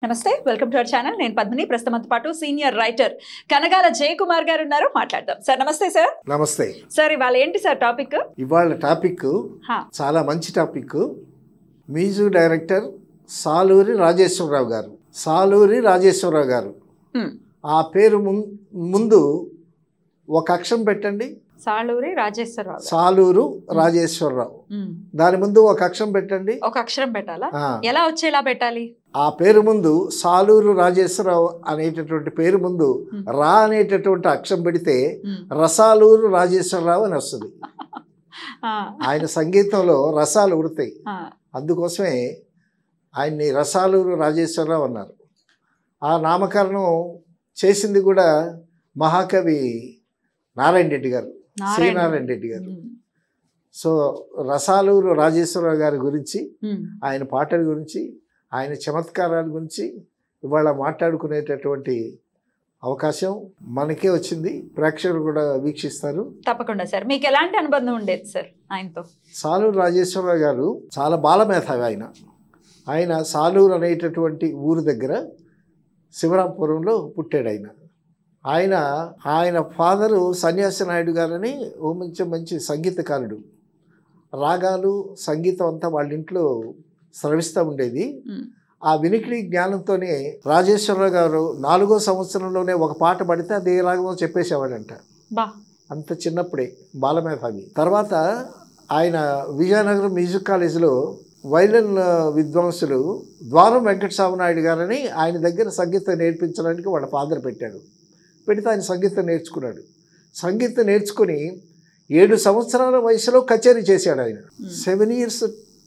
నమస్తే welcome to our channel నేను పద్మిని ప్రస్తుతంతో పాటు సీనియర్ రైటర్ కనగాల జయకుమార్ గారు ఉన్నారు మాట్లాడదాం సార్ నమస్తే సార్ నమస్తే సార్ ఇవాళ ఏంటి సార్ టాపిక్ ఇవాళ టాపిక్ హా, చాలా మంచి topic music director Saluri Rajeswararao garu Saluri Rajeswararao గారు హ్మ్. ఆ పేరు ముం- ముందు ఒక అక్షరం పెట్టండి సాలూరి రాజేశ్వరరావు గారు. సాలూరు రాజేశ్వరరావు హ్మ్. దాని ముందు ఒక అక్షరం పెట్టండి ఒక అక్షరం పెట్టాలా ఆ, ఎలా వచ్చేలా పెట్టాలి ఆ పేరు ముందు సాలూరు రాజేశ్వరరావు అనేటటువంటి పేరు ముందు Hmm. రా అనేటటువంటి అక్షరం పెడితే హ్మ్. రసాలూరు రాజేశ్వరరావు అని వస్తుంది ఆ, ఆయన సంగీతంలో రసాలు ఉడతాయి ఆ, అందుకోసమే ఆయన్ని రసాలూరు రాజేశ్వరరావు అన్నారు ఆ నామకరణం చేసింది కూడా మహాకవి నారాయణ రెడ్డి గారు సి నారాయణ. నారాయణ రెడ్డి గారు హ్మ్. సో రసాలూరు రాజేశ్వరరావు గారి గురించి హ్మ్. ఆయన పాటల గురించి ఆయన చమత్కారాల గురించి ఇవాళ మాట్లాడుకునేటటువంటి అవకాశం మనకే వచ్చింది ప్రేక్షకులు కూడా వీక్షిస్తారు తప్పకుండా సార్ మీకు ఎలాంటి అనుబంధం ఉండేది సార్ ఆయనతో సాలూరు రాజేశ్వరరావు గారు చాలా బాలమేధావి ఆయన ఆయన సాలూరు అనేటటువంటి ఊరు దగ్గర శివరాంపురంలో పుట్టాడు ఆయన ఆయన ఆయన ఫాదరు సన్యాసి నాయుడు గారని ఓ మంచి మంచి సంగీతకారుడు రాగాలు సంగీతం అంతా వాళ్ళ ఇంట్లో స్రవిస్తూ ఉండేది హ్మ్. ఆ వినికిడి జ్ఞానంతోనే రాజేశ్వరరావు గారు నాలుగో సంవత్సరంలోనే ఒక పాట పడితే అది ఏ రాగమో చెప్పేసేవాడంట బా అంత చిన్నప్పుడే బాలమేధావి తర్వాత ఆయన విజయనగరం మ్యూజిక్ కాలేజీలో వైలన్ ఆ, విద్వాంసులు ద్వారం వెంకటస్వామి నాయుడు గారని ఆయన దగ్గర సంగీతం నేర్పించడానికి వాళ్ళ ఫాదర్ పెట్టాడు పెడితే ఆయన సంగీతం నేర్చుకున్నాడు సంగీతం నేర్చుకుని ఏడు సంవత్సరాల వయసులో కచేరీ చేశాడు ఆయన సెవెన్ ఇయర్స్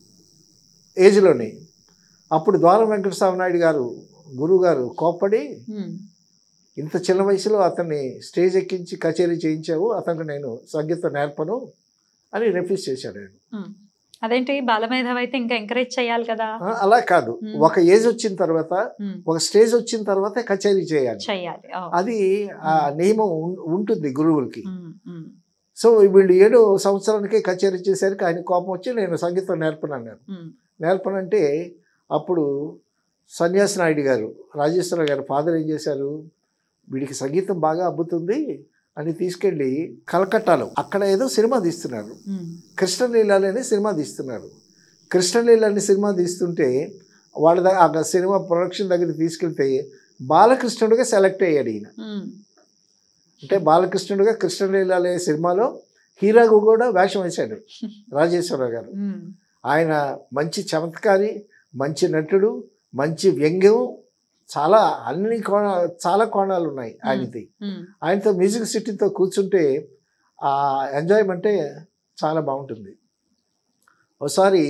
ఏజ్లోనే అప్పుడు ద్వారం వెంకటస్వామి నాయుడు గారు గురువు గారు కోప్పడి హ్మ్. ఇంత చిన్న వయసులో అతన్ని స్టేజ్ ఎక్కించి కచేరీ చేయించావు అతనికి నేను సంగీతం నేర్పను అని రిఫ్యూజ్ చేశాడు ఆయన హ్మ్. అదేంటి బాలమేధావి అయితే ఇంకా ఎంకరేజ్ చేయాలి కదా ఆ, అలా కాదు Hmm. ఒక ఏజ్ వచ్చిన తర్వాత హ్మ్. ఒక స్టేజ్ వచ్చిన తర్వాత కచేరీ చేయాలి చెయ్యాలి ఓ. అది ఆ నియమం ఉం- ఉంటుంది గురువులకి హ్మ్. హ్మ్. సో వీళ్ళు ఏడో సంవత్సరానికి కచేరీ చేసరికి ఆయన కోపం వచ్చి నేను సంగీతం నేర్పను అన్నాను హ్మ్. నేర్పనంటే అప్పుడు సన్యాసి నాయుడు గారు రాజేశ్వరరావు గారు ఫాదర్ ఏం చేశారు వీడికి సంగీతం బాగా అబ్బుతుంది అని తీసుకెళ్ళి కలకట్టాలో అక్కడ ఏదో సినిమా తీస్తున్నారు హ్మ్. కృష్ణలీలాలు అనే సినిమా తీస్తున్నారు కృష్ణలీల అనే సినిమా తీస్తుంటే వాళ్ళ దగ్గర ఆ సినిమా ప్రొడక్షన్ దగ్గరికి తీసుకెళ్తే బాలకృష్ణుడిగా సెలెక్ట్ అయ్యాడు ఈయన హ్మ్. అంటే బాలకృష్ణుడిగా కృష్ణలీల అనే సినిమాలో హీరోగా కూడా వేషం వేశాడు రాజేశ్వరరావు గారు హ్మ్. ఆయన మంచి చమత్కారి మంచి నటుడు మంచి వ్యంగ్యం చాలా అన్ని కోణ చాలా కోణాలు ఉన్నాయి ఆయనది హ్మ్. ఆయనతో మ్యూజిక్ సిటీతో కూర్చుంటే ఆ ఎంజాయ్మెంటే చాలా బాగుంటుంది ఒకసారి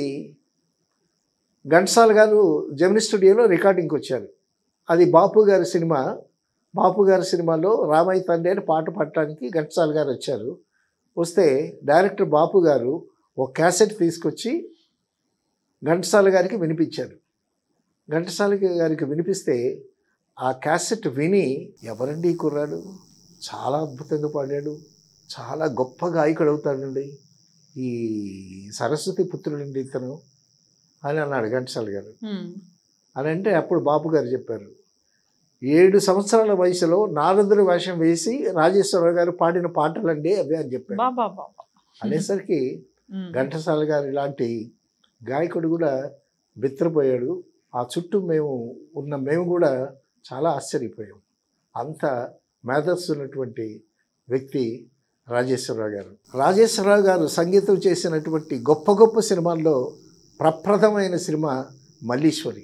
ఘంటసాల గారు జమిని స్టూడియోలో రికార్డింగ్కి వచ్చారు అది బాపు గారి సినిమా బాపు గారి సినిమాలో రామయ్య తండ్రి అని పాట పాడటానికి ఘంటసాల గారు వచ్చారు వస్తే డైరెక్టర్ బాపు గారు ఒక క్యాసెట్ తీసుకొచ్చి ఘంటసాల గారికి వినిపించారు ఘంటసాల గారికి వినిపిస్తే ఆ క్యాసెట్ విని ఎవరండి ఈ కుర్రాడు చాలా అద్భుతంగా పాడాడు చాలా గొప్ప గాయకుడు అవుతాడండి ఈ సరస్వతి పుత్రుడండి ఇతను అని అన్నాడు ఘంటసాల గారు హ్మ్. అని అంటే అప్పుడు బాపు గారు చెప్పారు ఏడు సంవత్సరాల వయసులో నారదుడు వేషం వేసి రాజేశ్వరరావు గారు పాడిన పాటలండి అవి అని చెప్పారు బా బా బా బా. అనేసరికి హ్మ్. ఘంటసాల గారు ఇలాంటి గాయకుడు కూడా బిత్రపోయాడు ఆ చుట్టూ మేము ఉన్న మేము కూడా చాలా ఆశ్చర్యపోయాం అంత మేధస్సు ఉన్నటువంటి వ్యక్తి రాజేశ్వరరావు గారు రాజేశ్వరరావు గారు సంగీతం చేసినటువంటి గొప్ప గొప్ప సినిమాల్లో ప్రప్రథమైన సినిమా మల్లీశ్వరి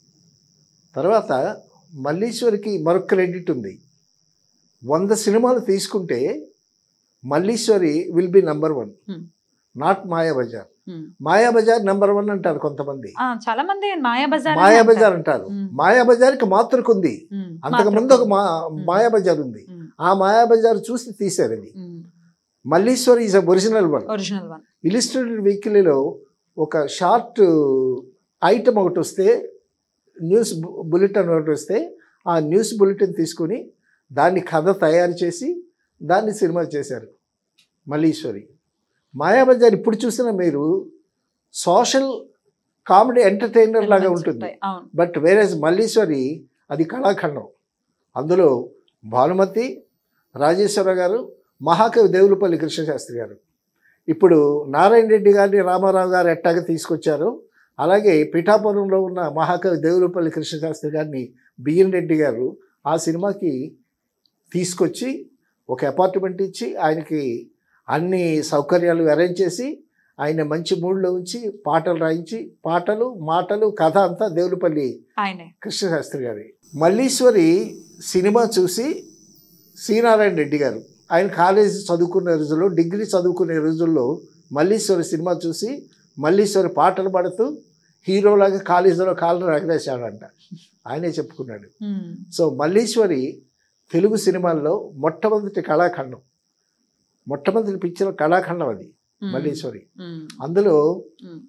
తర్వాత మల్లీశ్వరికి మరొక క్రెడిట్ ఉంది వంద సినిమాలు తీసుకుంటే Malleswari will be number one Hmm. Not Mayabazar hmm. Mayabazar number one అంటారు కొంతమంది ఆ, చాలా మంది మాయాబజార్ అని మాయాబజార్ అంటారు. అంటారు Hmm. మాయాబజార్కి మాతృకు ఉంది హ్మ్. అంతకు మాత్రం. ముందు ఒక మా మాయాబజార్ ఉంది హ్మ్. ఆ మాయాబజార్ చూసి తీశారు అది hmm. Malleswari is a original one original one illustrated వీక్లీలో ఒక షార్ట్ ఐటమ్ ఒకటి వస్తే న్యూస్ బులెటిన్ ఒకటి వస్తే ఆ న్యూస్ బులెటిన్ తీసుకుని దాన్ని కథ తయారు చేసి దాన్ని సినిమా చేశారు మల్లీశ్వరి మాయాబజార్ ఇప్పుడు చూసిన మీరు సోషల్ కామెడీ ఎంటర్టైనర్ లాగా Elements ఉంటుంది ఉంటాయి. అవును బట్ వేరే మల్లీశ్వరి అది కళాఖండం అందులో భానుమతి రాజేశ్వర గారు మహాకవి దేవులపల్లి కృష్ణశాస్త్రి గారు ఇప్పుడు నారాయణ రెడ్డి గారిని రామారావు గారు ఎట్టాగా తీసుకొచ్చారో అలాగే పిఠాపురంలో ఉన్న మహాకవి దేవులపల్లి కృష్ణశాస్త్రి గారిని బిఎన్ రెడ్డి గారు ఆ సినిమాకి తీసుకొచ్చి ఒక అపార్ట్మెంట్ ఇచ్చి ఆయనకి అన్ని సౌకర్యాలు అరేంజ్ చేసి ఆయన మంచి మూడ్లో ఉంచి పాటలు రాయించి పాటలు మాటలు కథ అంతా దేవులపల్లి ఆయనే కృష్ణశాస్త్రి గారి మల్లీశ్వరి సినిమా చూసి శ్రీనారాయణ రెడ్డి గారు ఆయన కాలేజీ చదువుకునే రోజుల్లో డిగ్రీ చదువుకునే రోజుల్లో మల్లీశ్వరి సినిమా చూసి మల్లీశ్వరి పాటలు పాడుతూ హీరోలాగా కాలేజీలో కాళ్ళను రగరేశాడంట ఆయనే చెప్పుకున్నాడు ఉమ్. సో మల్లీశ్వరి తెలుగు సినిమాల్లో మొట్టమొదటి కళాఖండం మొట్టమొదటి పిక్చర్ కళాఖండం అది ఉమ్. మల్లీశ్వరి ఉమ్. అందులో ఉమ్.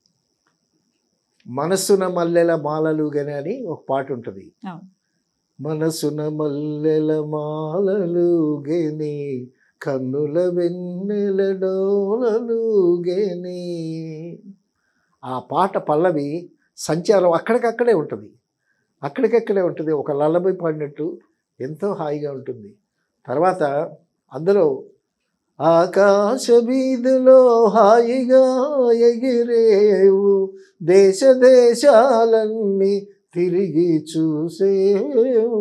మనస్సున మల్లెల మాలలు గని అని ఒక పాట ఉంటుంది అవును. మనసున మల్లెల మాలలు గని కన్నుల వెన్నెల డోలలు గని ఆ పాట పల్లవి సంచారం అక్కడికక్కడే ఉంటుంది అక్కడికక్కడే ఉంటుంది ఒక లల్లబై పాడినట్టు ఎంతో హాయిగా ఉంటుంది తర్వాత అందులో ఆకాశ వీధిలో హాయిగా ఎగిరేవు దేశ దేశాలన్నీ తిరిగి చూసేవు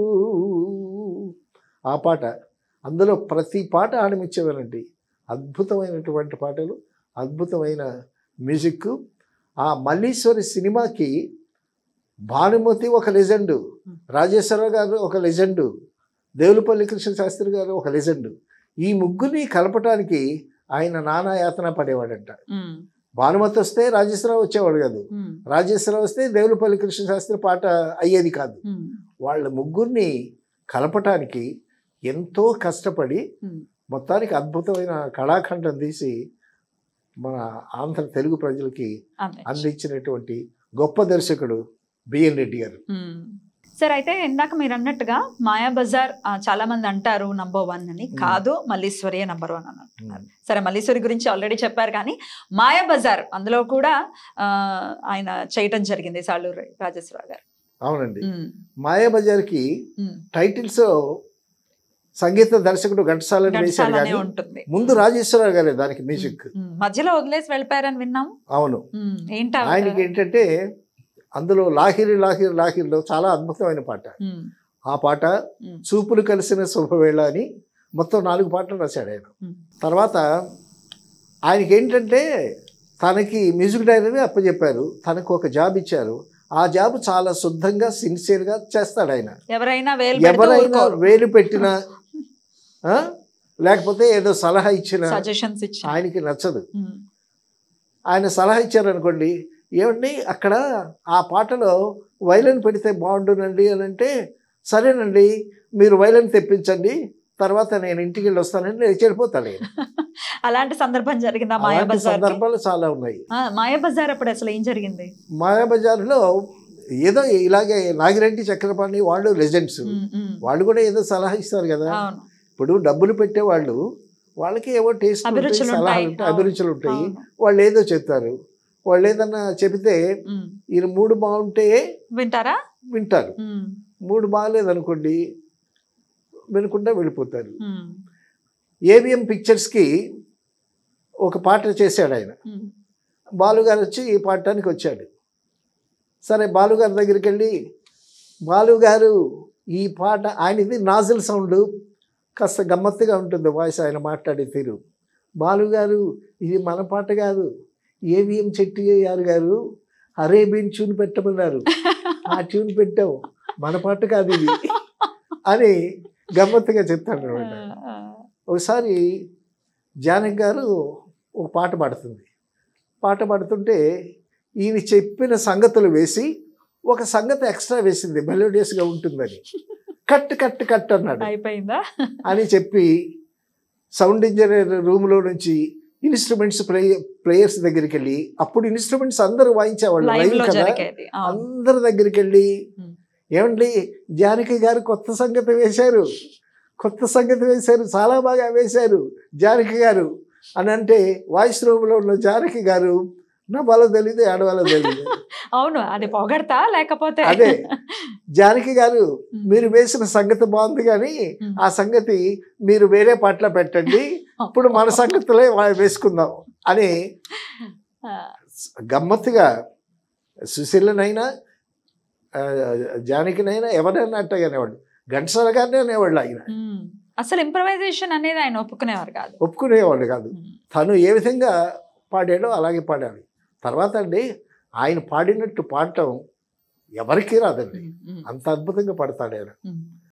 ఆ పాట అందులో ప్రతి పాట ఆడమిచ్చేవారండి అద్భుతమైనటువంటి పాటలు అద్భుతమైన మ్యూజిక్ ఆ మల్లీశ్వరి సినిమాకి భానుమతి ఒక లెజెండు రాజేశ్వరరావు గారు ఒక లెజెండు దేవులపల్లి కృష్ణ శాస్త్రి గారు ఒక లెజెండు ఈ ముగ్గురిని కలపటానికి ఆయన నానా యాతన పడేవాడంట ఉమ్. భానుమతి వస్తే రాజేశ్వరరావు వచ్చేవాడు కాదు ఉమ్. రాజేశ్వరరావు వస్తే దేవులపల్లి కృష్ణ శాస్త్రి పాట అయ్యేది కాదు ఉమ్. వాళ్ళ ముగ్గురిని కలపటానికి ఎంతో కష్టపడి ఉమ్. మొత్తానికి అద్భుతమైన కళాఖండం తీసి మన ఆంధ్ర తెలుగు ప్రజలకి అంతే. అందించినటువంటి గొప్ప దర్శకుడు బిఎన్ రెడ్డి గారు మ్మ్. సరే అయితే ఇందాక మీరు అన్నట్టుగా మాయా బజార్ ఆ, చాలా మంది అంటారు నంబర్ వన్ అని కాదు మల్లీశ్వరి నంబర్ వన్ అని అంటున్నారు సరే మల్లీశ్వరి గురించి ఆల్రెడీ చెప్పారు కానీ మాయా బజార్ అందులో కూడా ఆ, ఆయన చేయటం జరిగింది సాలూరు రాజేశ్వరరావు గారు అవునండి మ్మ్. మాయాబజార్కి మ్మ్. టైటిల్స్ సంగీత దర్శకుడు ఘంటసాలని వేశారు ఘంటసాలనే కానీ ఉంటుంది ముందు రాజేశ్వరరావు గారే దానికి మ్యూజిక్ మ్మ్. మధ్యలో వదిలేసి వెళ్ళిపోయారని విన్నాము అవును మ్మ్. ఏంటా ఆయనకి ఏంటంటే అందులో లాహిరి లాహిరి లాహిరిలో చాలా అద్భుతమైన పాట మ్మ్. ఆ పాట మ్మ్. చూపులు కలిసిన శుభవేళ అని మొత్తం నాలుగు పాటలు రాశాడు ఆయన మ్మ్. తర్వాత ఆయనకి ఏంటంటే తనకి మ్యూజిక్ డైరెక్టర్ అప్పచెప్పారు తనకు ఒక జాబ్ ఇచ్చారు ఆ జాబ్ చాలా శుద్ధంగా సిన్సియర్గా చేస్తాడు ఆయన ఎవరైనా వేలు పెడితే ఎవరైనా ఊరుకోరు. వేలు పెట్టినా ఆ? లేకపోతే ఏదో సలహా ఇచ్చినా సజెషన్స్ ఇచ్చి ఆయనకి నచ్చదు ఆయన సలహా ఇచ్చారనుకోండి ఏమండి అక్కడ ఆ పాటలో వైలన్ పెడితే బాగుండునండి అని అంటే సరేనండి మీరు వైలన్ తెప్పించండి తర్వాత నేను ఇంటికి వెళ్ళి వస్తానండి నేను చెడిపోతాను ఆయన. అలాంటి సందర్భం జరిగిందా మాయా అలాంటి బజార్ సందర్భాలు చాలా ఉన్నాయి మాయా బజార్ అప్పుడు అసలు ఏం జరిగింది మాయాబజార్లో ఏదో ఇలాగే నాగిరెడ్డి చక్రపాణి వాళ్ళు లెజెండ్స్ మ్మ్. మ్మ్. వాళ్ళు కూడా ఏదో సలహా ఇస్తారు కదా అవును ఇప్పుడు డబ్బులు పెట్టేవాళ్ళు వాళ్ళకి ఏవో టేస్ట్ ఉంటాయి అభిరుచులు సలహాలు ఉంటాయి. ఉంటాయి అవును. అభిరుచులు ఉంటాయి అవును. వాళ్ళు ఏదో చెప్తారు వాళ్ళు ఏదన్నా చెబితే మ్మ్. ఈయన మూడు బాగుంటే వింటారా వింటారు మ్మ్. మూడు బాగాలేదనుకోండి వినకుండా వెళ్ళిపోతారు మ్మ్. ఏవిఎం పిక్చర్స్కి ఒక పాట చేశాడు ఆయన మ్మ్. బాలుగారు వచ్చి ఈ పాడటానికి వచ్చాడు సరే బాలుగారి దగ్గరికి వెళ్ళి బాలుగారు ఈ పాట ఆయనది నాజిల్ సౌండ్ కాస్త గమ్మత్తుగా ఉంటుంది వాయిస్ ఆయన మాట్లాడే తీరు బాలుగారు ఇది మన పాట కాదు ఏవిఎం చెట్టి గారు గారు అరేబియన్ ట్యూన్ పెట్టమన్నారు ఆ ట్యూన్ పెట్టాం మన పాట కాదు ఇది అని గమ్మత్తుగా చెప్తాడు అనమాట ఆ, ఒకసారి జానకి గారు ఒక పాట పాడుతుంది పాట పాడుతుంటే ఈయన చెప్పిన సంగతులు వేసి ఒక సంగతి ఎక్స్ట్రా వేసింది మెలోడియస్గా ఉంటుందని కట్ కట్ కట్ అన్నాడు అయిపోయిందా అని చెప్పి సౌండ్ ఇంజనీర్ రూమ్లో నుంచి ఇన్స్ట్రుమెంట్స్ ప్లే ప్లేయర్స్ దగ్గరికి వెళ్ళి అప్పుడు ఇన్స్ట్రుమెంట్స్ అందరూ వాయించేవాళ్ళు లైవ్ లైవ్ లో కదా జరిగేది అవును. అందరి దగ్గరికి వెళ్ళి Hmm. ఏమండి జానకి గారు కొత్త సంగతి వేశారు కొత్త సంగతి వేశారు చాలా బాగా వేశారు జానకి గారు అని అంటే వాయిస్ రూమ్లో ఉన్న జానకి గారు నవ్వాలో తెలియదు ఏడవాలో తెలియదు అవును అది పొగడతా లేకపోతే అదే జానకి గారు మీరు వేసిన సంగతి బాగుంది కానీ ఉమ్. ఆ సంగతి మీరు వేరే పాటలో పెట్టండి ఇప్పుడు మన సంగతులే వా- వేసుకుందాం అని ఆ, గమ్మత్తుగా సుశీలనైనా ఆ, జానకినైనా ఎవరైనా అట్టగా అనేవాడు ఘంటసాల గారిని అనేవాళ్ళు ఆయన ఉమ్. అసలు ఇంప్రవైజేషన్ అనేది ఆయన ఒప్పుకునేవారు కాదు ఒప్పుకునేవాడు కాదు ఉమ్. తను ఏ విధంగా పాడాడో అలాగే పాడాలి తర్వాత అండి ఆయన పాడినట్టు పాడటం ఎవరికీ రాదండి ఉమ్. ఉమ్. అంత అద్భుతంగా పాడతాడు ఆయన ఉమ్.